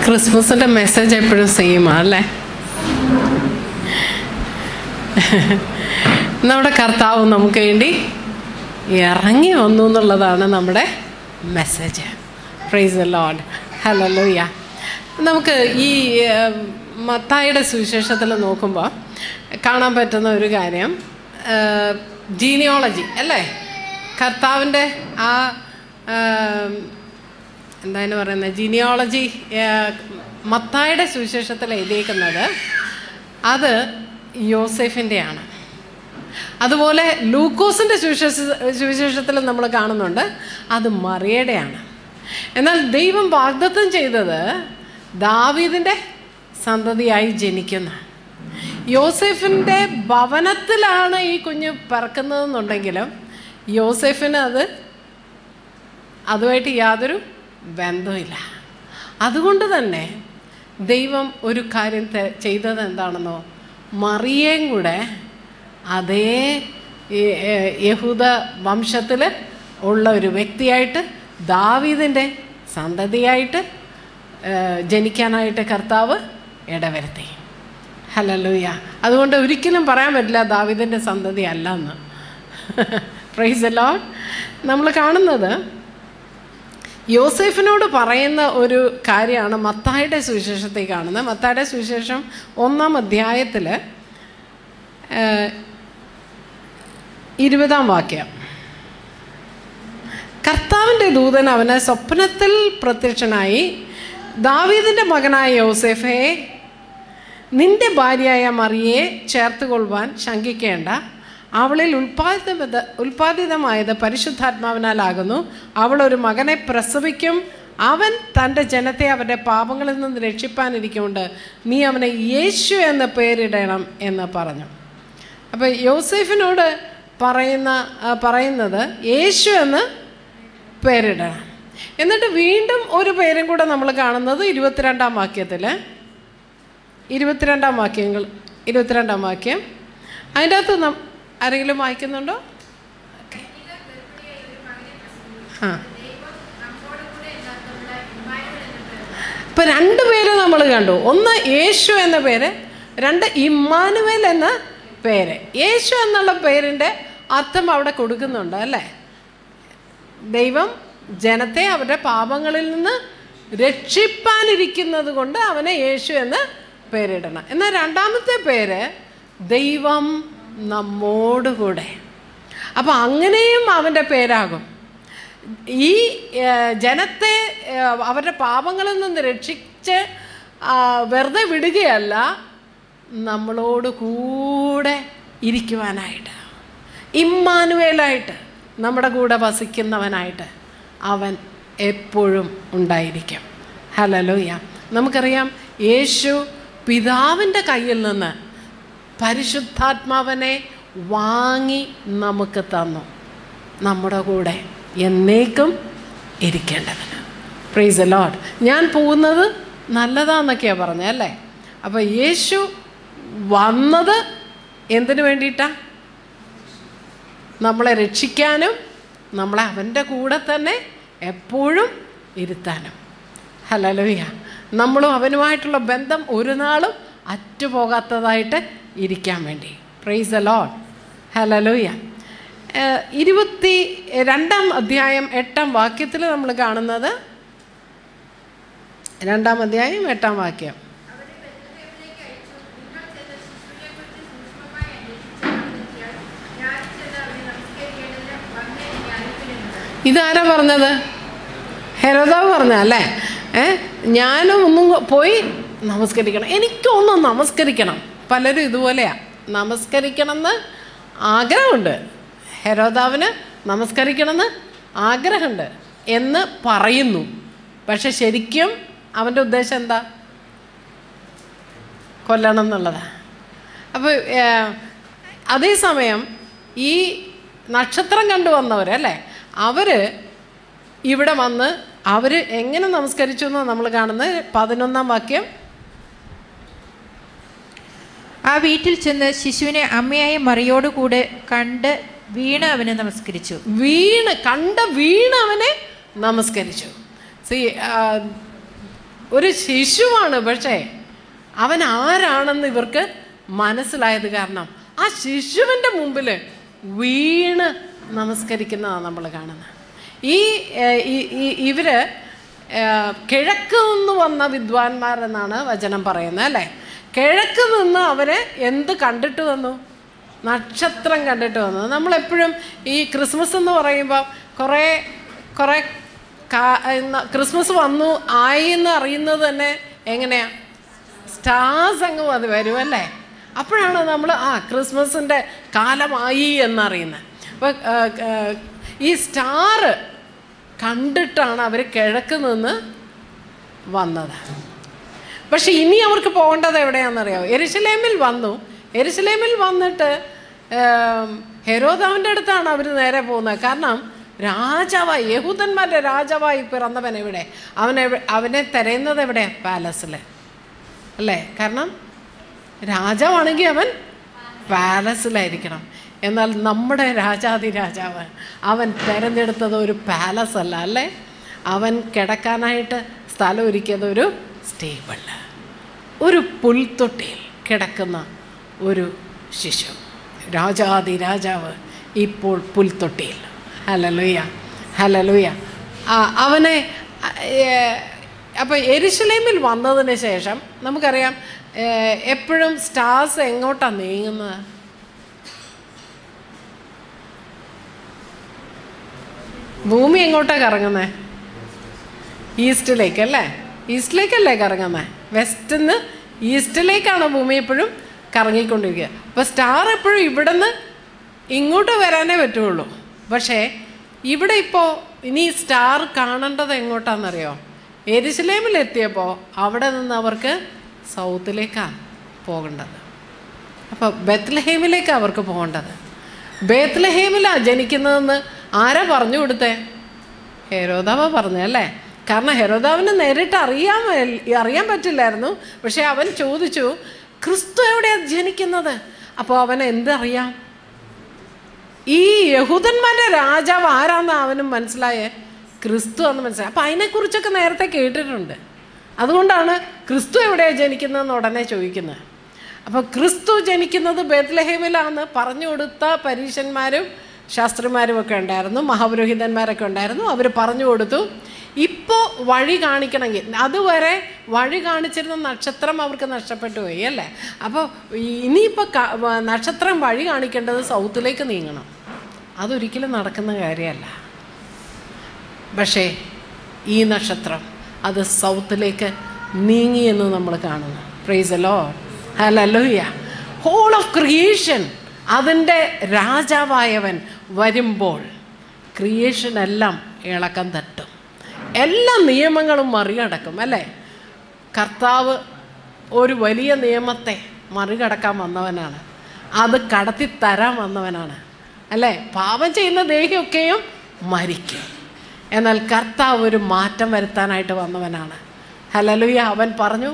ക്രിസ്മസിൻ്റെ മെസ്സേജ് എപ്പോഴും സെയിം അല്ലേ നമ്മുടെ കർത്താവ് നമുക്ക് വേണ്ടി ഇറങ്ങി വന്നു എന്നുള്ളതാണ് നമ്മുടെ message praise the lord hallelujah നമുക്ക് ഈ ഏഹ്, മത്തായിയുടെ സുവിശേഷത്തിൽ നോക്കുമ്പോൾ കാണാൻ പറ്റുന്ന ഒരു കാര്യം ജീനിയോളജി അല്ലേ കർത്താവിൻ്റെ ആ ഏഹ്, എന്താണ് പറയുന്നത് ജീനിയോളജി മത്തായുടെ സുവിശേഷത്തിൽ എഴുതിയേക്കുന്നത് അത് യോസെഫിൻ്റെയാണ് അതുപോലെ ലൂക്കോസിൻ്റെ സുവിശേഷ സുവിശേഷത്തിൽ നമ്മൾ കാണുന്നുണ്ട് അത് മറിയയുടെയാണ് എന്നാൽ ദൈവം വാഗ്ദത്തം ചെയ്തത് ദാവീദിൻ്റെ സന്തതിയായി ജനിക്കുന്ന യോസെഫിൻ്റെ ഭവനത്തിലാണ് ഈ കുഞ്ഞ് പിറക്കുന്നതെന്നുണ്ടെങ്കിലും യോസെഫിന് അത് അതുമായിട്ട് യാതൊരു ബന്ധവുമില്ല അതുകൊണ്ട് തന്നെ ദൈവം ഒരു കാര്യം തെ- ചെയ്തത് എന്താണെന്നോ മറിയേയും കൂടെ അതേ ഈ- ഏ- യഹൂദ വംശത്തിൽ ഉള്ള ഒരു വ്യക്തിയായിട്ട് ദാവീദിൻ്റെ സന്തതിയായിട്ട് ഏ, ജനിക്കാനായിട്ട് കർത്താവ് ഇടവരുത്തി ഹലലൂയ അതുകൊണ്ട് ഒരിക്കലും പറയാൻ പറ്റില്ല ദാവീദിൻ്റെ സന്തതി അല്ല എന്ന് പ്രൈസ് ലോഡ് നമ്മൾ കാണുന്നത് യോസെഫിനോട് പറയുന്ന ഒരു കാര്യമാണ് മത്തായുടെ സുവിശേഷത്തിൽ കാണുന്നത് മത്തായുടെ സുവിശേഷം ഒന്നാം അധ്യായത്തിൽ ഇരുപതാം വാക്യം കർത്താവിൻ്റെ ദൂതൻ അവന് സ്വപ്നത്തിൽ പ്രത്യക്ഷനായി ദാവീദിൻ്റെ മകനായ യോസെഫെ നിന്റെ ഭാര്യയായ മറിയെ ചേർത്തുകൊള്ളുവാൻ ശങ്കിക്കേണ്ട അവളിൽ ഉൽപ്പാദിത ഉൽപ്പാദിതമായത് പരിശുദ്ധാത്മാവിനാലാകുന്നു അവൾ ഒരു മകനെ പ്രസവിക്കും അവൻ തൻ്റെ ജനത്തെ അവരുടെ പാപങ്ങളിൽ നിന്ന് രക്ഷിപ്പാനിരിക്കുകൊണ്ട് നീ അവനെ യേശു എന്ന് പേരിടണം എന്ന് പറഞ്ഞു അപ്പോൾ യോസെഫിനോട് പറയുന്ന ആ, പറയുന്നത് യേശു എന്ന് പേരിടണം എന്നിട്ട് വീണ്ടും ഒരു പേരും കൂടെ നമ്മൾ കാണുന്നത് ഇരുപത്തിരണ്ടാം വാക്യത്തിൽ ഇരുപത്തിരണ്ടാം വാക്യങ്ങൾ ഇരുപത്തിരണ്ടാം വാക്യം അതിൻ്റെ അകത്ത് നം ആരെങ്കിലും വായിക്കുന്നുണ്ടോ ഓക്കെ ആ ഇപ്പം രണ്ട് പേര് നമ്മൾ കണ്ടു ഒന്ന് യേശു എന്ന പേര് രണ്ട് ഇമ്മാനുവേൽ എന്ന പേര് യേശു എന്നുള്ള പേരിൻ്റെ അർത്ഥം അവിടെ കൊടുക്കുന്നുണ്ട് അല്ലേ ദൈവം ജനത്തെ അവരുടെ പാപങ്ങളിൽ നിന്ന് രക്ഷിപ്പാനിരിക്കുന്നത് കൊണ്ട് അവനെ യേശു എന്ന് പേരിടണം എന്നാൽ രണ്ടാമത്തെ പേര് ദൈവം നമ്മോടുകൂടെ അപ്പം അങ്ങനെയും അവൻ്റെ പേരാകും ഈ ഏഹ്, ജനത്തെ ഏഹ്, അവരുടെ പാപങ്ങളിൽ നിന്ന് രക്ഷിച്ച് ആ, വെറുതെ വിടുകയല്ല നമ്മളോട് കൂടെ ഇരിക്കുവാനായിട്ട് ഇമ്മാനുവേലായിട്ട് നമ്മുടെ കൂടെ വസിക്കുന്നവനായിട്ട് അവൻ എപ്പോഴും ഉണ്ടായിരിക്കും ഹലലോയ നമുക്കറിയാം യേശു പിതാവിൻ്റെ കയ്യിൽ നിന്ന് പരിശുദ്ധാത്മാവനെ വാങ്ങി നമുക്ക് തന്നു നമ്മുടെ കൂടെ എന്നേക്കും ഇരിക്കേണ്ടതിന് പ്രൈസ് ലോഡ് ഞാൻ പോകുന്നത് നല്ലതാന്നൊക്കെയാണ് പറഞ്ഞത് അല്ലേ അപ്പോൾ യേശു വന്നത് എന്തിനു വേണ്ടിയിട്ടാണ് നമ്മളെ രക്ഷിക്കാനും നമ്മളെ അവൻ്റെ കൂടെ തന്നെ എപ്പോഴും ഇരുത്താനും ഹലലോയ നമ്മളും അവനുമായിട്ടുള്ള ബന്ധം ഒരു നാളും അറ്റുപോകാത്തതായിട്ട് ഇരിക്കാൻ വേണ്ടി പ്രൈസ് എ ലോഡ് ഹലലോയ ഇരുപത്തി രണ്ടാം അധ്യായം എട്ടാം വാക്യത്തിൽ നമ്മൾ കാണുന്നത് രണ്ടാം അധ്യായം എട്ടാം വാക്യം ഇതാരാ പറഞ്ഞത് ഹെരോദാവ് പറഞ്ഞല്ലേ ഏ ഞാനും ഒന്നും പോയി നമസ്കരിക്കണം എനിക്കൊന്നും നമസ്കരിക്കണം പലരും ഇതുപോലെയാ നമസ്കരിക്കണം എന്ന് ആഗ്രഹമുണ്ട് ഹെരോദാവിന് നമസ്കരിക്കണമെന്ന് ആഗ്രഹമുണ്ട് എന്ന് പറയുന്നു പക്ഷെ ശരിക്കും അവൻ്റെ ഉദ്ദേശം എന്താ കൊല്ലണം എന്നുള്ളതാണ് അപ്പോൾ അതേസമയം ഈ നക്ഷത്രം കണ്ടു വന്നവരല്ലേ അവർ ഇവിടെ വന്ന് അവർ എങ്ങനെ നമസ്കരിച്ചു എന്ന് നമ്മൾ കാണുന്നത് പതിനൊന്നാം വാക്യം ആ വീട്ടിൽ ചെന്ന് ശിശുവിനെ അമ്മയായ മറിയോട് കൂടെ കണ്ട് വീണ് അവന് നമസ്കരിച്ചു വീണ് കണ്ട വീണ് അവനെ നമസ്കരിച്ചു സി ഒരു ശിശുവാണ് പക്ഷേ അവൻ ആരാണെന്ന് ഇവർക്ക് മനസ്സിലായത് കാരണം ആ ശിശുവിൻ്റെ മുമ്പിൽ വീണ് നമസ്കരിക്കുന്നതാണ് നമ്മൾ കാണുന്നത് ഈ ഏഹ്, ഈ- ഈ- ഇവര് ഏഹ്, കിഴക്ക് നിന്ന് വന്ന വിദ്വാൻമാരെന്നാണ് വചനം പറയുന്നത് അല്ലേ കിഴക്ക് നിന്ന് അവര് എന്ത് കണ്ടിട്ട് വന്നു നക്ഷത്രം കണ്ടിട്ട് വന്നു നമ്മളെപ്പോഴും ഈ ക്രിസ്മസ് എന്ന് പറയുമ്പോൾ കുറേ കുറേ കാ- ഇന്ന് ക്രിസ്മസ് വന്നു ആയി എന്ന് അറിയുന്നത് തന്നെ എങ്ങനെയാ സ്റ്റാർസ് അങ്ങ് അത് വരുമല്ലേ അപ്പോഴാണ് നമ്മൾ ആ ക്രിസ്മസിൻ്റെ കാലമായി എന്നറിയുന്നത് അപ്പോൾ ഈ സ്റ്റാറ് കണ്ടിട്ടാണ് അവർ കിഴക്ക് നിന്ന് വന്നത് പക്ഷെ ഇനി അവർക്ക് പോകേണ്ടത് എവിടെയാണെന്നറിയാമോ എരുസലേമിൽ വന്നു എരുസലേമിൽ വന്നിട്ട് ഏം, ഹെരോദാവിൻ്റെ അടുത്താണ് അവർ നേരെ പോകുന്നത് കാരണം രാജാവായി യഹൂദന്മാരുടെ രാജാവായി പിറന്നവൻ എവിടെ അവനെ അവനെ തിരയുന്നത് എവിടെ പാലസിൽ അല്ലേ കാരണം രാജാവാണെങ്കിൽ അവൻ പാലസിലായിരിക്കണം എന്നാൽ നമ്മുടെ രാജാതി രാജാവ് അവൻ തിരഞ്ഞെടുത്തത് ഒരു പാലസ് അല്ല അല്ലേ അവൻ കിടക്കാനായിട്ട് സ്ഥലം ഒരുക്കിയത് ഒരു സ്റ്റേബിള് ഒരു പുൽത്തൊട്ടിയിൽ കിടക്കുന്ന ഒരു ശിശു രാജാതി രാജാവ് ഇപ്പോൾ പുൽത്തൊട്ടിയിൽ ഹലലുയ ഹലലുയ അവനെ അപ്പോൾ എരുശലേമിൽ വന്നതിന് ശേഷം നമുക്കറിയാം ഏഹ്, എപ്പോഴും സ്റ്റാർസ് എങ്ങോട്ടാണ് നീങ്ങുന്നത് ഭൂമി എങ്ങോട്ടാണ് കറങ്ങുന്നത് ഈസ്റ്റിലേക്ക് അല്ലേ ഈസ്റ്റിലേക്കല്ലേ കറങ്ങുന്നത് വെസ്റ്റിൽ നിന്ന് ഈസ്റ്റിലേക്കാണ് ഭൂമി എപ്പോഴും കറങ്ങിക്കൊണ്ടിരിക്കുക അപ്പോൾ സ്റ്റാർ എപ്പോഴും ഇവിടുന്ന് ഇങ്ങോട്ട് വരാനേ പറ്റുള്ളൂ പക്ഷേ ഇവിടെ ഇപ്പോൾ ഇനി സ്റ്റാർ കാണേണ്ടത് എങ്ങോട്ടാണെന്നറിയോ എരുസലേമിലെത്തിയപ്പോൾ അവിടെ നിന്ന് അവർക്ക് സൗത്തിലേക്കാണ് പോകേണ്ടത് അപ്പോൾ ബത്ലഹേമിലേക്ക് അവർക്ക് പോകേണ്ടത് ബേത്ലഹേമിലാണ് ജനിക്കുന്നതെന്ന് ആരാ പറഞ്ഞു കൊടുത്തേ ഹെരോദാവ പറഞ്ഞു അല്ലേ കാരണം ഹെരോദാവിന് നേരിട്ട് അറിയാൻ അറിയാൻ പറ്റില്ലായിരുന്നു പക്ഷെ അവൻ ചോദിച്ചു ക്രിസ്തു എവിടെയാണ് ജനിക്കുന്നത് അപ്പോൾ അവൻ എന്തറിയാം ഈ യഹൂദന്മാരുടെ രാജാവ് ആരാന്ന് അവനും മനസ്സിലായേ ക്രിസ്തു എന്ന് മനസ്സിലായി അപ്പം അതിനെക്കുറിച്ചൊക്കെ നേരത്തെ കേട്ടിട്ടുണ്ട് അതുകൊണ്ടാണ് ക്രിസ്തു എവിടെയാണ് ജനിക്കുന്നതെന്ന് ഉടനെ ചോദിക്കുന്നത് അപ്പോൾ ക്രിസ്തു ജനിക്കുന്നത് ബേത്ലഹേമിലാണെന്ന് പറഞ്ഞു കൊടുത്ത പരീശന്മാരും ശാസ്ത്രിമാരും ഒക്കെ ഉണ്ടായിരുന്നു മഹാപുരോഹിതന്മാരൊക്കെ ഉണ്ടായിരുന്നു അവർ പറഞ്ഞു കൊടുത്തു ഇപ്പോൾ വഴി കാണിക്കണമെങ്കിൽ അതുവരെ വഴി കാണിച്ചിരുന്ന നക്ഷത്രം അവർക്ക് നഷ്ടപ്പെട്ടു പോയി അല്ലേ അപ്പോൾ ഇനിയിപ്പോൾ നക്ഷത്രം വഴി കാണിക്കേണ്ടത് സൗത്തിലേക്ക് നീങ്ങണം അതൊരിക്കലും നടക്കുന്ന കാര്യമല്ല പക്ഷേ ഈ നക്ഷത്രം അത് സൗത്തിലേക്ക് നീങ്ങിയെന്ന് നമ്മൾ കാണുന്നു praise lord hallelujah whole of creation അതിൻ്റെ രാജാവായവൻ വരുമ്പോൾ ക്രിയേഷൻ എല്ലാം ഇളക്കം തട്ടും എല്ലാ നിയമങ്ങളും മറികടക്കും അല്ലേ കർത്താവ് ഒരു വലിയ നിയമത്തെ മറികടക്കാൻ വന്നവനാണ് അത് കടത്തി തരാൻ വന്നവനാണ് അല്ലേ പാപം ചെയ്യുന്ന ദേഹിയൊക്കെയും മരിക്കും എന്നാൽ കർത്താവ് ഒരു മാറ്റം വരുത്താനായിട്ട് വന്നവനാണ് ഹലലുയ അവൻ പറഞ്ഞു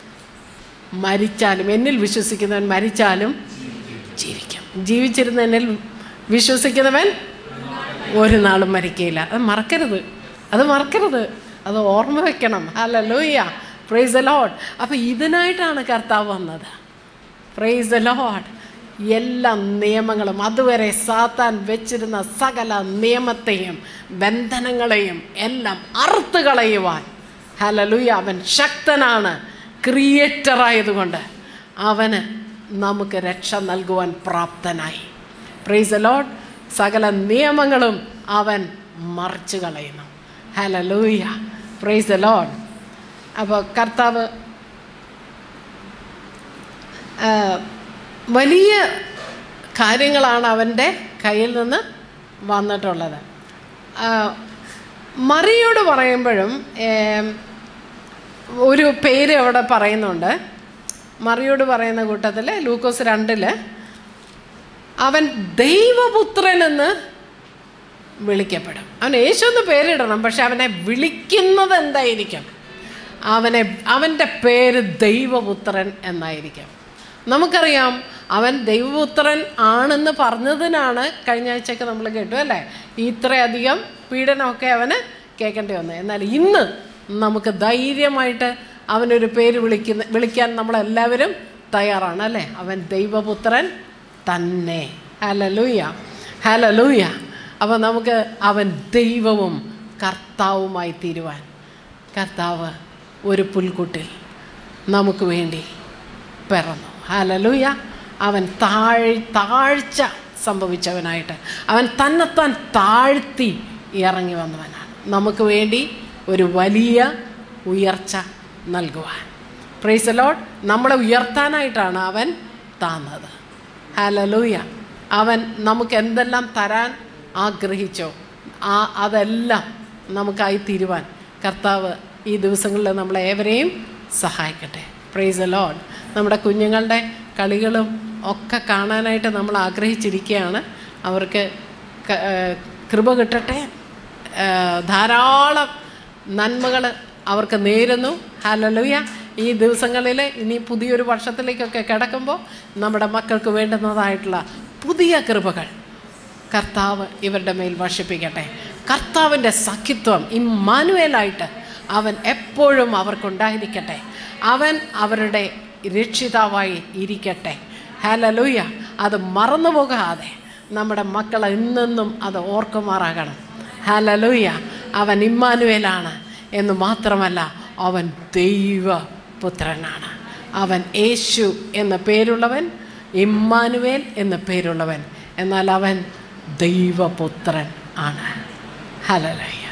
മരിച്ചാലും എന്നിൽ വിശ്വസിക്കുന്നവൻ മരിച്ചാലും ജീവിക്കും ജീവിച്ചിരുന്ന എന്നിൽ വിശ്വസിക്കുന്നവൻ ഒരു നാളും മരിക്കയില്ല അത് മറക്കരുത് അത് മറക്കരുത് അത് ഓർമ്മ വെക്കണം ഹലലൂയ പ്രൈസ് ലോഡ് അപ്പോൾ ഇതിനായിട്ടാണ് കർത്താവ് വന്നത് പ്രൈസ് ലോഡ് എല്ലാ നിയമങ്ങളും അതുവരെ സാത്താൻ വെച്ചിരുന്ന സകല നിയമത്തെയും ബന്ധനങ്ങളെയും എല്ലാം അറുത്ത് കളയുവാൻ ഹലലുയ അവൻ ശക്തനാണ് ക്രിയേറ്റർ ആയതുകൊണ്ട് അവന് നമുക്ക് രക്ഷ നൽകുവാൻ പ്രാപ്തനായി പ്രൈസ് ലോഡ് സകല നിയമങ്ങളും അവൻ മറിച്ച് കളയുന്നു ഹലലൂയ പ്രൈസ് ലോഡ് അപ്പോൾ കർത്താവ് ആ, വലിയ കാര്യങ്ങളാണ് അവൻ്റെ കയ്യിൽ നിന്ന് വന്നിട്ടുള്ളത് ആ, മറിയോട് പറയുമ്പോഴും ഏം, ഒരു പേര് അവിടെ പറയുന്നുണ്ട് മറിയോട് പറയുന്ന കൂട്ടത്തിൽ ലൂക്കോസ് രണ്ടിൽ അവൻ ദൈവപുത്രൻ എന്ന് വിളിക്കപ്പെടും അവൻ യേശു എന്ന് പേരിടണം പക്ഷെ അവനെ വിളിക്കുന്നത് എന്തായിരിക്കും അവനെ അവൻ്റെ പേര് ദൈവപുത്രൻ എന്നായിരിക്കും നമുക്കറിയാം അവൻ ദൈവപുത്രൻ ആണെന്ന് പറഞ്ഞതിനാണ് കഴിഞ്ഞ ആഴ്ചയൊക്കെ നമ്മൾ കേട്ടു അല്ലേ ഇത്രയധികം പീഡനമൊക്കെ അവന് കേൾക്കേണ്ടി വന്നത് എന്നാൽ ഇന്ന് നമുക്ക് ധൈര്യമായിട്ട് അവനൊരു പേര് വിളിക്കുന്ന വിളിക്കാൻ നമ്മളെല്ലാവരും തയ്യാറാണ് അല്ലേ അവൻ ദൈവപുത്രൻ തന്നെ ഹലലൂയ ഹലലൂയ അപ്പോൾ നമുക്ക് അവൻ ദൈവവും കർത്താവുമായി തീരുവാൻ കർത്താവ് ഒരു പുൽക്കുട്ടിൽ നമുക്ക് വേണ്ടി പിറന്നു ഹലലൂയ അവൻ താഴ് താഴ്ച സംഭവിച്ചവനായിട്ട് അവൻ തന്നെത്താൻ താഴ്ത്തി ഇറങ്ങി വന്നവനാണ് നമുക്ക് വേണ്ടി ഒരു വലിയ ഉയർച്ച നൽകുവാൻ പ്രൈസ് ലോഡ് നമ്മളെ ഉയർത്താനായിട്ടാണ് അവൻ താന്നത് ഹലലൂയ അവൻ നമുക്ക് എന്തെല്ലാം തരാൻ ആഗ്രഹിച്ചോ ആ അതെല്ലാം നമുക്കായി തീരുവാൻ കർത്താവ് ഈ ദിവസങ്ങളിൽ നമ്മളെ ഏവരെയും സഹായിക്കട്ടെ പ്രൈസ് ലോഡ് നമ്മുടെ കുഞ്ഞുങ്ങളുടെ കളികളും ഒക്കെ കാണാനായിട്ട് നമ്മൾ ആഗ്രഹിച്ചിരിക്കുകയാണ് അവർക്ക് ക- ഏഹ് കൃപ കിട്ടട്ടെ ഏഹ് ധാരാളം നന്മകൾ അവർക്ക് നേരുന്നു ഹലലുയ ഈ ദിവസങ്ങളിൽ ഇനി പുതിയൊരു വർഷത്തിലേക്കൊക്കെ കിടക്കുമ്പോൾ നമ്മുടെ മക്കൾക്ക് വേണ്ടുന്നതായിട്ടുള്ള പുതിയ കൃപകൾ കർത്താവ് ഇവരുടെ മേൽ വർഷിപ്പിക്കട്ടെ കർത്താവിൻ്റെ സഖിത്വം ഇമ്മാനുവേലായിട്ട് അവൻ എപ്പോഴും അവർക്കുണ്ടായിരിക്കട്ടെ അവൻ അവരുടെ രക്ഷിതാവായി ഇരിക്കട്ടെ ഹലലൂയ അത് മറന്നു പോകാതെ നമ്മുടെ മക്കൾ എന്നെന്നും അത് ഓർക്കുമാറാകണം ഹലലൂയ അവൻ ഇമ്മാനുവേലാണ് എന്ന് മാത്രമല്ല അവൻ ദൈവപുത്രനാണ് അവൻ യേശു എന്ന പേരുള്ളവൻ ഇമ്മാനുവേൽ എന്ന പേരുള്ളവൻ എന്നാൽ അവൻ ദൈവപുത്രൻ ആണ് ഹലലൂയ